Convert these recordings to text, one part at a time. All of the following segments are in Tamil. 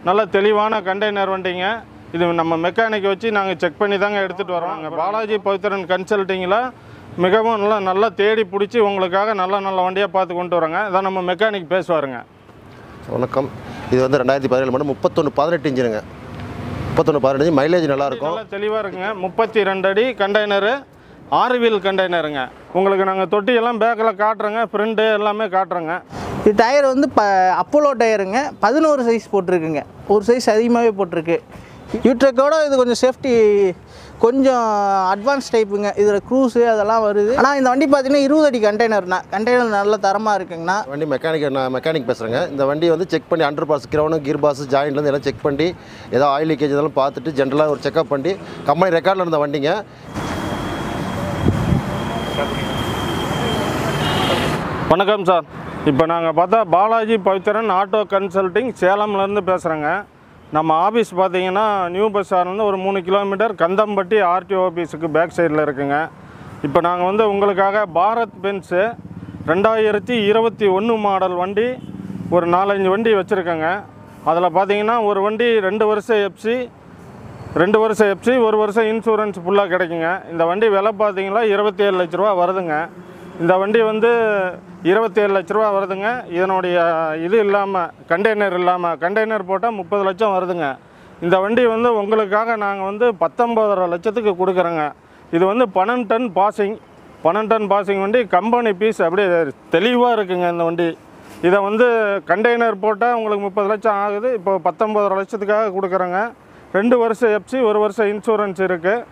நல்ல தெளிவான கண்டெய்னர் வண்டிங்க இது நம்ம மெக்கானிக் வச்சு நாங்கள் செக் பண்ணி தாங்க எடுத்துகிட்டு வரோம் நாங்கள் பாலாஜி பவித்ரன் கன்சல்ட்டிங்கில் மிகவும் நல்லா நல்லா தேடி பிடிச்சி உங்களுக்காக நல்ல நல்ல வண்டியாக பார்த்து கொண்டு வரோங்க இதான் நம்ம மெக்கானிக் பேசுவாருங்க வணக்கம் இது வந்து ரெண்டாயிரத்தி பதினேழு மட்டும் முப்பத்தொன்று பதினெட்டு இன்ஜினுங்க முப்பத்தொன்று பதினெட்டு மைலேஜ் நல்லாயிருக்கும் நல்லா தெளிவாக இருக்குங்க முப்பத்தி ரெண்டு அடி கண்டெய்னரு ஆறு வீல் கண்டெய்னருங்க உங்களுக்கு நாங்கள் தொட்டியெல்லாம் பேக்கில் காட்டுறோங்க ஃப்ரெண்டு எல்லாமே காட்டுறோங்க இது டயர் வந்து ப அப்போலோ டயருங்க பதினோரு சைஸ் போட்டிருக்குங்க ஒரு சைஸ் அதிகமாகவே போட்டிருக்கு யூட்ரக்கோட இது கொஞ்சம் சேஃப்டி கொஞ்சம் அட்வான்ஸ் டைப்புங்க இதில் க்ரூஸு அதெல்லாம் வருது ஆனால் இந்த வண்டி பார்த்தீங்கன்னா இருபது அடி கண்டெய்னர்ண்ணா கண்டெய்னர் நல்ல தரமாக இருக்குங்கண்ணா வண்டி மெக்கானிக் நான் மெக்கானிக் பேசுகிறேங்க இந்த வண்டி வந்து செக் பண்ணி அண்டர் பாஸ் கிரௌனு கீர் பாஸ் ஜாயின்ட்லேருந்து எல்லாம் செக் பண்ணி ஏதோ ஆயில் லீக்கேஜ் இதெல்லாம் பார்த்துட்டு ஜென்ரலாக ஒரு செக்அப் பண்ணி கம்பெனி ரெக்கார்டில் இருந்த வண்டிங்க வணக்கம் சார் இப்போ நாங்கள் பார்த்தா பாலாஜி பவித்ரன் ஆட்டோ கன்சல்ட்டிங் சேலம்லேருந்து பேசுகிறேங்க நம்ம ஆஃபீஸ் பார்த்தீங்கன்னா நியூ பஸ் ஸ்டாண்ட்லேருந்து ஒரு மூணு கிலோமீட்டர் கந்தம்பட்டி ஆர்டிஓ ஆஃபீஸுக்கு பேக் சைடில் இருக்குங்க இப்போ நாங்கள் வந்து உங்களுக்காக பாரத் பென்ஸு ரெண்டாயிரத்தி இருபத்தி ஒன்று மாடல் வண்டி ஒரு நாலஞ்சு வண்டி வச்சுருக்கேங்க அதில் பார்த்தீங்கன்னா ஒரு வண்டி ரெண்டு வருஷம் எஃப்சி ரெண்டு வருஷம் எஃப்சி ஒரு வருஷம் இன்சூரன்ஸ் ஃபுல்லாக கிடைக்குங்க இந்த வண்டி விலை பார்த்தீங்கன்னா இருபத்தேழு லட்ச ரூபா வருதுங்க இந்த வண்டி வந்து இருபத்தேழு லட்ச ரூபா வருதுங்க இதனுடைய இது இல்லாமல் கண்டெய்னர் இல்லாமல் கண்டெய்னர் போட்டால் முப்பது லட்சம் வருதுங்க இந்த வண்டி வந்து உங்களுக்காக நாங்கள் வந்து பத்தொம்பதரை லட்சத்துக்கு கொடுக்குறோங்க இது வந்து பன்னெண்டு டன் பாசிங் பன்னெண்டு டன் பாசிங் வண்டி கம்பெனி பீஸ் அப்படியே தெளிவாக இருக்குங்க இந்த வண்டி இதை வந்து கண்டெய்னர் போட்டால் உங்களுக்கு முப்பது லட்சம் ஆகுது இப்போ பத்தொம்பதரை லட்சத்துக்காக கொடுக்குறோங்க ரெண்டு வருஷம் எஃப்சி ஒரு வருஷம் இன்சூரன்ஸ் இருக்குது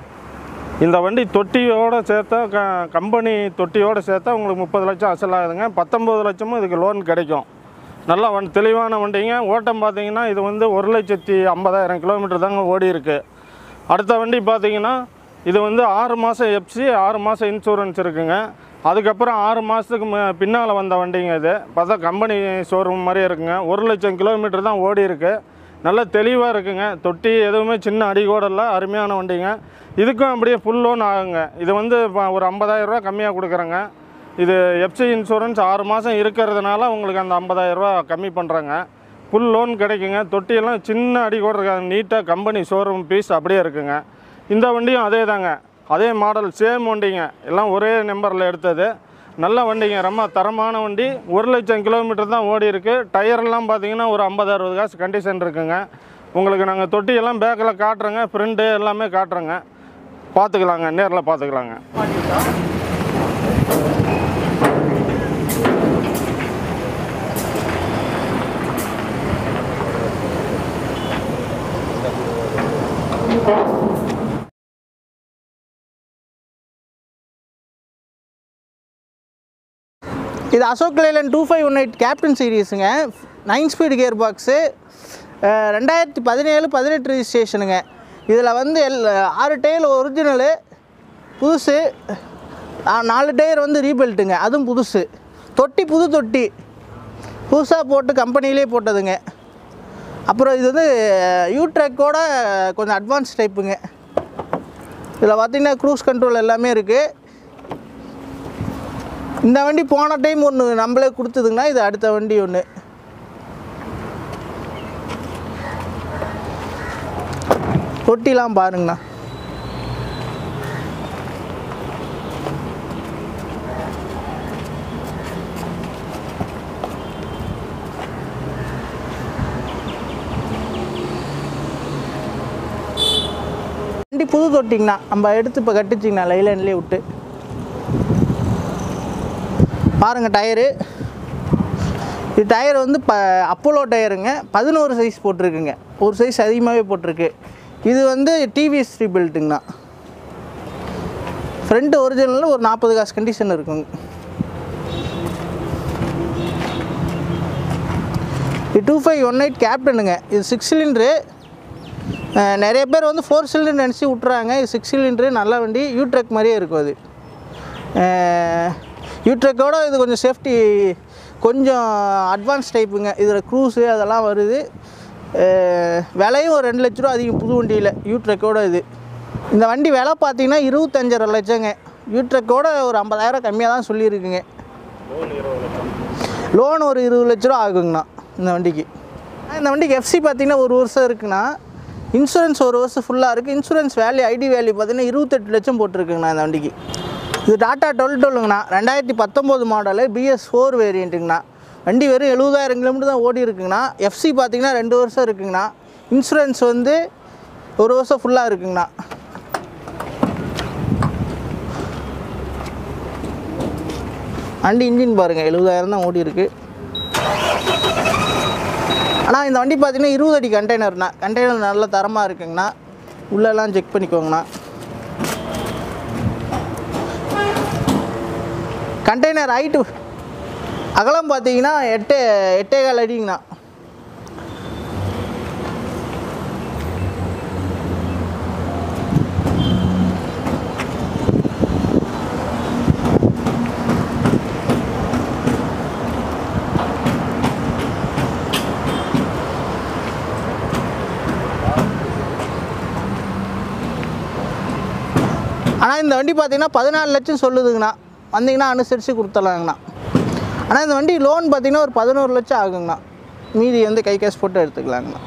இந்த வண்டி தொட்டியோடு சேர்த்தா க கம்பெனி தொட்டியோடு சேர்த்தா உங்களுக்கு முப்பது லட்சம் அசல் ஆகுதுங்க பத்தொம்பது லட்சமும் இதுக்கு லோன் கிடைக்கும் நல்லா வண்டி தெளிவான வண்டிங்க ஓட்டம் பார்த்தீங்கன்னா இது வந்து ஒரு லட்சத்தி ஐம்பதாயிரம் கிலோமீட்டர் தாங்க ஓடி இருக்கு அடுத்த வண்டி பார்த்தீங்கன்னா இது வந்து ஆறு மாதம் எஃப்சி ஆறு மாதம் இன்சூரன்ஸ் இருக்குங்க அதுக்கப்புறம் ஆறு மாதத்துக்கு பின்னால் வந்த வண்டிங்க இது பார்த்தா கம்பெனி ஷோரூம் மாதிரியே இருக்குங்க ஒரு லட்சம் கிலோமீட்டர் தான் ஓடி இருக்கு நல்லா தெளிவாக இருக்குங்க தொட்டி எதுவுமே சின்ன அடிகோட இல்லை அருமையான வண்டிங்க இதுக்கும் அப்படியே ஃபுல் லோன் ஆகுங்க இது வந்து இப்போ ஒரு 50000 ரூபா கம்மியாக கொடுக்குறேங்க இது எஃப்சி இன்சூரன்ஸ் ஆறு மாதம் இருக்கிறதுனால உங்களுக்கு அந்த 50000 ரூபா கம்மி பண்ணுறாங்க ஃபுல் லோன் கிடைக்குங்க தொட்டியெல்லாம் சின்ன அடி கூட இருக்காது நீட்டாக கம்பெனி ஷோரூம் பீஸ் அப்படியே இருக்குங்க இந்த வண்டியும் அதே தாங்க அதே மாடல் சேம் வண்டிங்க எல்லாம் ஒரே நம்பரில் எடுத்தது நல்ல வண்டிங்க ரொம்ப தரமான வண்டி ஒரு லட்சம் கிலோமீட்டர் தான் ஓடி இருக்கு டயர்லாம் பார்த்தீங்கன்னா ஒரு ஐம்பது அறுபது காசு கண்டிஷன் இருக்குங்க உங்களுக்கு நாங்கள் தொட்டியெல்லாம் பேக்கில் காட்டுறோங்க ஃப்ரெண்டு எல்லாமே காட்டுறோங்க பார்த்துக்கலாங்க நேரில் பார்த்துக்கலாங்க இது Ashok Leyland two five one eight captain சீரீஸுங்க நைன் ஸ்பீடு கியர் பாக்ஸு ரெண்டாயிரத்தி பதினேழு பதினெட்டு ரிஜிஸ்ட்ரேஷனுங்க இதில் வந்து எல் ஆறு டயர் ஒரிஜினலு புதுசு ஆ, நாலு டயர் வந்து ரீபெல்ட்டுங்க அதுவும் புதுசு தொட்டி புது தொட்டி புதுசாக போட்டு கம்பெனிலே போட்டதுங்க அப்புறம் இது வந்து யூட்ரக்கோட கொஞ்சம் அட்வான்ஸ் டைப்புங்க இதில் பார்த்தீங்கன்னா க்ரூஸ் கண்ட்ரோல் எல்லாமே இருக்குது இந்த வண்டி போன டைம் ஒன்று நம்மளே கொடுத்ததுங்கன்னா இது அடுத்த வண்டி ஒன்று தொட்டிலாம் பாருங்கண்ணா வண்டி புது தொட்டிங்கண்ணா நம்ம எடுத்து இப்போ கட்டிச்சிங்கண்ணா லைலன்லேயே விட்டு பாருங்கள் டயரு இது டயர் வந்து ப அப்போலோ டயருங்க பதினோரு சைஸ் போட்டிருக்குங்க ஒரு சைஸ் அதிகமாகவே போட்டிருக்கு இது வந்து டிவிஎஸ் ரீபில்ட்டுங்கண்ணா ஃப்ரண்ட் ஒரிஜினலில் ஒரு நாற்பது காசு கண்டிஷன் இருக்குங்க இது டூ ஃபைவ் ஒன் எயிட் கேப்டனுங்க இது சிக்ஸ் சிலிண்ட்ரு நிறைய பேர் வந்து ஃபோர் சிலிண்டர் நினச்சி விட்றாங்க இது சிக்ஸ் சிலிண்ட்ரு நல்ல வண்டி யூட்ரக் மாதிரியே இருக்கும் அது யூட்ரக்கோட இது கொஞ்சம் சேஃப்டி கொஞ்சம் அட்வான்ஸ் டைப்புங்க இதில் க்ரூஸு அதெல்லாம் வருது அஹ் விலையும் ஒரு ரெண்டு லட்ச ரூபா அதிகம் புது வண்டியில் யூட்ரக்கோட இது இந்த வண்டி விலை பார்த்தீங்கன்னா இருபத்தஞ்சரை லட்சங்க யூட்ரக்கோட ஒரு ஐம்பதாயிரம் கம்மியாக தான் சொல்லியிருக்குங்க லோன் ஒரு இருபது லட்ச ரூபா ஆகுங்கண்ணா இந்த வண்டிக்கு இந்த வண்டிக்கு எஃப்சி பார்த்தீங்கன்னா ஒரு வருஷம் இருக்குண்ணா இன்சூரன்ஸ் ஒரு வருஷம் ஃபுல்லாக இருக்குது இன்சூரன்ஸ் வேல்யூ ஐடி வேல்யூ பார்த்தீங்கன்னா இருபத்தெட்டு லட்சம் போட்டிருக்குங்கண்ணா இந்த வண்டிக்கு இது டாட்டா டுவெல் டுவெல்லுங்கண்ணா ரெண்டாயிரத்தி பத்தொம்போது மாடலு பிஎஸ் ஃபோர் வேரியண்ட்டுங்கண்ணா வண்டி வெறும் எழுபதாயிரம் கிலோமீட்டர் தான் ஓடி இருக்குங்கண்ணா எஃப்சி பார்த்தீங்கன்னா ரெண்டு வருஷம் இருக்குங்கண்ணா இன்சூரன்ஸ் வந்து ஒரு வருஷம் ஃபுல்லாக இருக்குங்கண்ணா வண்டி இன்ஜின் பாருங்கள் எழுபதாயிரம் தான் ஓடி இருக்கு ஆனால் இந்த வண்டி பார்த்தீங்கன்னா இருபது அடி கண்டெய்னர்ண்ணா கண்டெய்னர் நல்ல தரமாக இருக்குங்கண்ணா உள்ளெல்லாம் செக் பண்ணிக்கோங்கண்ணா கண்டெய்னர் ஹைட்டு அகலம் பார்த்தீங்கன்னா எட்டு எட்டே கால் அடிங்கண்ணா ஆனால் இந்த வண்டி பார்த்தீங்கன்னா பதினாலு லட்சம் சொல்லுதுங்கண்ணா வந்தீங்கன்னா அனுசரித்து கொடுத்துடலாங்கண்ணா ஆனால் இந்த வண்டி லோன் பார்த்தீங்கன்னா ஒரு பதினோரு லட்சம் ஆகுங்கண்ணா மீதி வந்து கை கேஷ் போட்டு எடுத்துக்கலாங்கண்ணா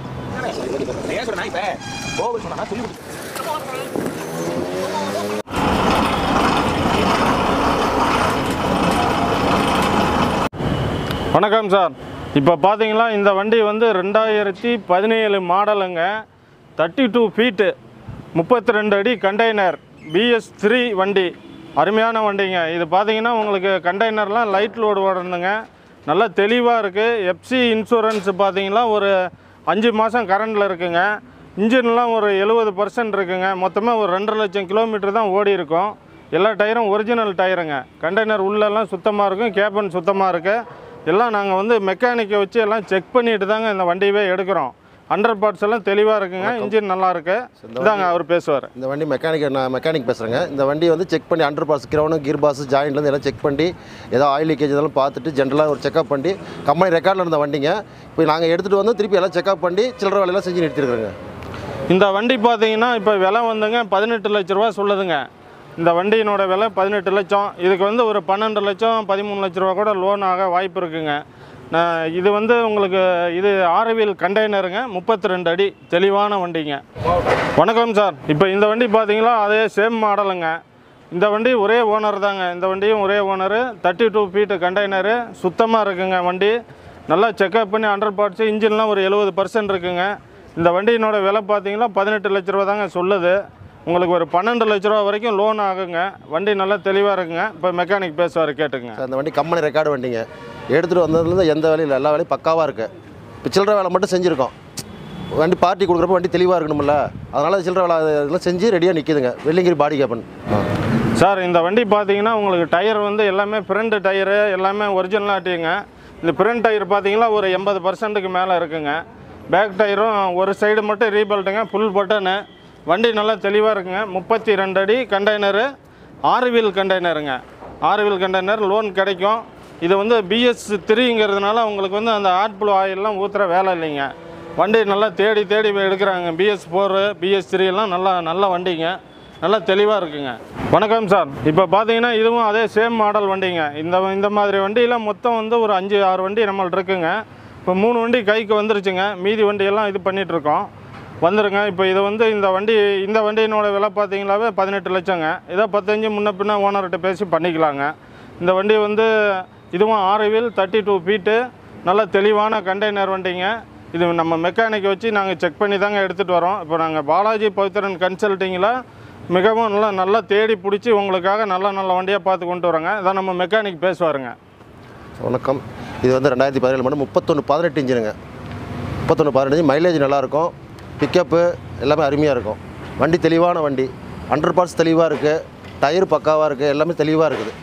வணக்கம் சார் இப்போ பார்த்தீங்களா இந்த வண்டி வந்து ரெண்டாயிரத்தி பதினேழு மாடலுங்க தேர்ட்டி டூ ஃபீட்டு முப்பத்தி ரெண்டு அடி கண்டெய்னர் பிஎஸ் த்ரீ வண்டி அருமையான வண்டிங்க இது பார்த்தீங்கன்னா உங்களுக்கு கண்டெய்னர்லாம் லைட் லோடு ஓடணுங்க நல்லா தெளிவாக இருக்குது எஃப்சி இன்சூரன்ஸ் பார்த்தீங்கன்னா ஒரு அஞ்சு மாதம் கரண்டில் இருக்குங்க இன்ஜின்லாம் ஒரு எழுபது பர்சன்ட் இருக்குங்க மொத்தமாக ஒரு ரெண்டரை லட்சம் கிலோமீட்டர் தான் ஓடி இருக்கும் எல்லா டயரும் ஒரிஜினல் டயருங்க கண்டெய்னர் உள்ளெல்லாம் சுத்தமாக இருக்கும் கேபன் சுத்தமாக இருக்குது எல்லாம் நாங்கள் வந்து மெக்கானிக்கை வச்சு எல்லாம் செக் பண்ணிட்டு தாங்க இந்த வண்டியவே எடுக்கிறோம் ஹண்ட்ரட் பார்ட்ஸ் எல்லாம் தெளிவாக இருக்குங்க இன்ஜின் நல்லா இருக்கு இதாங்க அவர் பேசுவார் இந்த வண்டி மெக்கானிக் நான் மெக்கானிக் பேசுகிறேங்க இந்த வண்டி வந்து செக் பண்ணி அண்டர் பாஸ் கிரௌனு கீர் பாஸ் ஜாயின்ட்லேருந்து எல்லாம் செக் பண்ணி ஏதோ ஆயில் லீக்கேஜ் இதெல்லாம் பார்த்துட்டு ஜென்ரலாக ஒரு செக்அப் பண்ணி கம்பெனி ரெக்கார்டில் இருந்த வண்டிங்க இப்போ நாங்கள் எடுத்துகிட்டு வந்து திருப்பி எல்லாம் செக்அப் பண்ணி சில்லற வேலையெல்லாம் செஞ்சு நிறுத்திருக்கிறோங்க இந்த வண்டி பார்த்தீங்கன்னா இப்போ விலை வந்துங்க பதினெட்டு லட்ச ரூபா சொல்லுதுங்க இந்த வண்டியினோட விலை பதினெட்டு லட்சம் இதுக்கு வந்து ஒரு பன்னெண்டு லட்சம் பதிமூணு லட்ச ரூபா கூட லோன் ஆக வாய்ப்பு இருக்குங்க நான் இது வந்து உங்களுக்கு இது ஆரவியல் கண்டெய்னருங்க முப்பத்தி ரெண்டு அடி தெளிவான வண்டிங்க வணக்கம் சார் இப்போ இந்த வண்டி பார்த்தீங்களா அதே சேம் மாடலுங்க இந்த வண்டி ஒரே ஓனர் தாங்க இந்த வண்டியும் ஒரே owner thirty two feet container சுத்தமாக இருக்குங்க வண்டி நல்லா செக்அப் பண்ணி ஹண்ட்ரட் பார்ட்ஸு இன்ஜின்லாம் ஒரு எழுபது பர்சன்ட் இருக்குங்க இந்த வண்டியினோட விலை பார்த்தீங்கன்னா பதினெட்டு லட்ச ரூபா தாங்க சொல்லுது உங்களுக்கு ஒரு பன்னெண்டு லட்ச ரூபா வரைக்கும் லோன் ஆகுங்க வண்டி நல்லா தெளிவாக இருக்குங்க இப்போ மெக்கானிக் பேசுவார் கேட்டுங்க சார் இந்த வண்டி கம்பெனி ரெக்கார்டு வண்டிங்க எடுத்துகிட்டு வந்ததுலேருந்து எந்த வேலையும் இல்லை எல்லா வேலையும் பக்காவாக இருக்குது இப்போ சில்லற வேலை மட்டும் செஞ்சுருக்கோம் வண்டி பார்ட்டி கொடுக்குறப்ப வண்டி தெளிவாக இருக்கணும்ல அதனால் சில்லற வேலை இதெல்லாம் செஞ்சு ரெடியாக நிற்கிதுங்க வெள்ளிங்கிரி பாடி கேப்பன் சார் இந்த வண்டி பார்த்தீங்கன்னா உங்களுக்கு டயர் வந்து எல்லாமே ஃப்ரண்ட் டயரு எல்லாமே ஒரிஜினலாட்டிங்க இந்த ஃப்ரண்ட் டயர் பார்த்தீங்கன்னா ஒரு எண்பது பர்சன்ட்டுக்கு மேலே இருக்குங்க பேக் டயரும் ஒரு சைடு மட்டும் ரீபல்ட்டுங்க ஃபுல் பட்டனு வண்டி நல்லா தெளிவாக இருக்குங்க முப்பத்தி ரெண்டு அடி கண்டெய்னரு ஆறு வீல் கண்டெய்னருங்க ஆறு வீல் கண்டெய்னர் லோன் கிடைக்கும் இது வந்து பிஎஸ் த்ரீங்கிறதுனால உங்களுக்கு வந்து அந்த ஆட்புழு ஆயிலெலாம் ஊற்றுற வேலை இல்லைங்க வண்டி நல்லா தேடி தேடி எடுக்கிறாங்க பிஎஸ் ஃபோரு பிஎஸ் த்ரீ எல்லாம் நல்லா நல்ல வண்டிங்க நல்லா தெளிவாக இருக்குங்க வணக்கம் சார் இப்போ பார்த்தீங்கன்னா இதுவும் அதே சேம் மாடல் வண்டிங்க இந்த இந்த மாதிரி வண்டியில் மொத்தம் வந்து ஒரு அஞ்சு ஆறு வண்டி நம்மள்ட்ட இருக்குங்க இப்போ மூணு வண்டி கைக்கு வந்துருச்சுங்க மீதி வண்டியெல்லாம் இது பண்ணிகிட்ருக்கோம் வந்துருங்க இப்போ இது வந்து இந்த வண்டி இந்த வண்டியினோட விலை பார்த்தீங்களாவே பதினெட்டு லட்சங்க ஏதோ பத்தஞ்சு முன்ன பின்ன ஓனர்கிட்ட பேசி பண்ணிக்கலாங்க இந்த வண்டி வந்து இதுவும் ஆறு வீல் தேர்ட்டி டூ ஃபீட்டு நல்ல தெளிவான கண்டெய்னர் வண்டிங்க இது நம்ம மெக்கானிக்கை வச்சு நாங்கள் செக் பண்ணி தாங்க எடுத்துகிட்டு வரோம் இப்போ நாங்கள் பாலாஜி பவித்ரன் கன்சல்ட்டிங்கில் மிகவும் நல்லா நல்லா தேடி பிடிச்சி உங்களுக்காக நல்ல நல்ல வண்டியாக பார்த்து கொண்டு வரோங்க இதான் நம்ம மெக்கானிக் பேசுவாருங்க வணக்கம் இது வந்து ரெண்டாயிரத்தி பதினேழு மட்டும் முப்பத்தொன்று பதினெட்டு இன்ஜினுங்க முப்பத்தொன்று பதினெட்டு மைலேஜ் நல்லாயிருக்கும் பிக்கப்பு எல்லாமே அருமையாக இருக்கும் வண்டி தெளிவான வண்டி அண்டர் பார்ட்ஸ் தெளிவாக இருக்குது டயர் பக்காவாக இருக்குது எல்லாமே தெளிவாக இருக்குது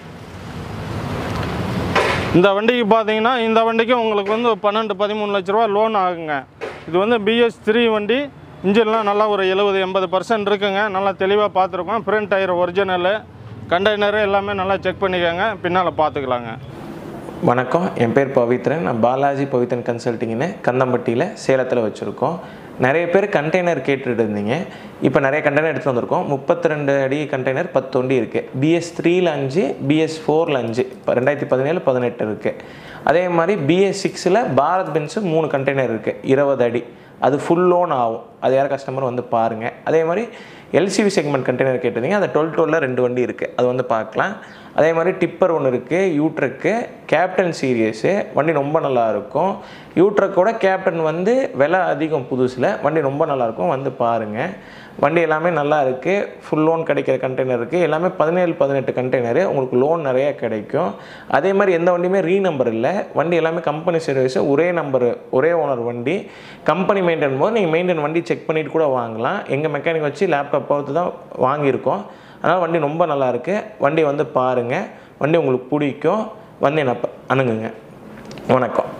இந்த வண்டிக்கு பார்த்தீங்கன்னா இந்த வண்டிக்கும் உங்களுக்கு வந்து பன்னெண்டு பதிமூணு லட்ச ரூபா லோன் ஆகுங்க இது வந்து பிஎஸ் த்ரீ வண்டி இன்ஜின்லாம் நல்லா ஒரு எழுபது எண்பது பர்சன்ட் இருக்குங்க நல்லா தெளிவாக பார்த்துருக்கோம் ஃப்ரண்ட் டயர் ஒரிஜினலு கண்டெய்னரு எல்லாமே நல்லா செக் பண்ணிக்கோங்க பின்னால் பார்த்துக்கலாங்க வணக்கம் என் பேர் பவித்ரன் நான் பாலாஜி பவித்ரன் கன்சல்ட்டிங்னு கந்தம்பட்டியில் சேலத்தில் வச்சுருக்கோம் நிறைய பேர் கண்டெய்னர் கேட்டுட்டு இருந்தீங்க இப்போ நிறைய கண்டெய்னர் எடுத்து வந்திருக்கோம் முப்பத்தி ரெண்டு அடி கண்டெய்னர் பத்து வண்டி இருக்குது பிஎஸ் த்ரீல அஞ்சு பிஎஸ் ஃபோரில் அஞ்சு இப்போ ரெண்டாயிரத்தி பதினேழு பதினெட்டு இருக்குது அதே மாதிரி பிஎஸ் சிக்ஸில் பாரத் பென்ஸு மூணு கண்டெய்னர் இருக்குது இருபது அடி அது ஃபுல் லோன் ஆகும் அது யார் கஸ்டமர் வந்து பாருங்கள் அதே மாதிரி எல்சிவி செக்மெண்ட் கண்டெய்னர் கேட்டிருந்தீங்க அந்த டுவெல் டுவெலில் ரெண்டு வண்டி இருக்குது அது வந்து பார்க்கலாம் அதே மாதிரி டிப்பர் ஒன்று இருக்குது யூட்ரக்கு கேப்டன் சீரியஸு வண்டி ரொம்ப நல்லா இருக்கும் யூட்ரக்கோட கேப்டன் வந்து விலை அதிகம் புதுசில் வண்டி ரொம்ப நல்லா இருக்கும் வந்து பாருங்கள் வண்டி எல்லாமே நல்லா இருக்குது ஃபுல் லோன் கிடைக்கிற கண்டெய்னர் இருக்குது எல்லாமே பதினேழு பதினெட்டு கண்டெய்னரு உங்களுக்கு லோன் நிறைய கிடைக்கும் அதே மாதிரி எந்த வண்டியுமே ரீ நம்பர் இல்லை வண்டி எல்லாமே கம்பெனி சர்வீஸ் ஒரே நம்பர் ஒரே ஓனர் வண்டி கம்பெனி மெயின்டைன் போது நீங்கள் மெயின்டைன் வண்டி செக் பண்ணிட்டு கூட வாங்கலாம் எங்கள் மெக்கானிக் வச்சு லேப்டாப் பார்த்து தான் வாங்கியிருக்கோம் அதனால் வண்டி ரொம்ப நல்லா இருக்கு வண்டி வந்து பாருங்கள் வண்டி உங்களுக்கு பிடிக்கும் வந்து என்ன ப- அணுகுங்க வணக்கம்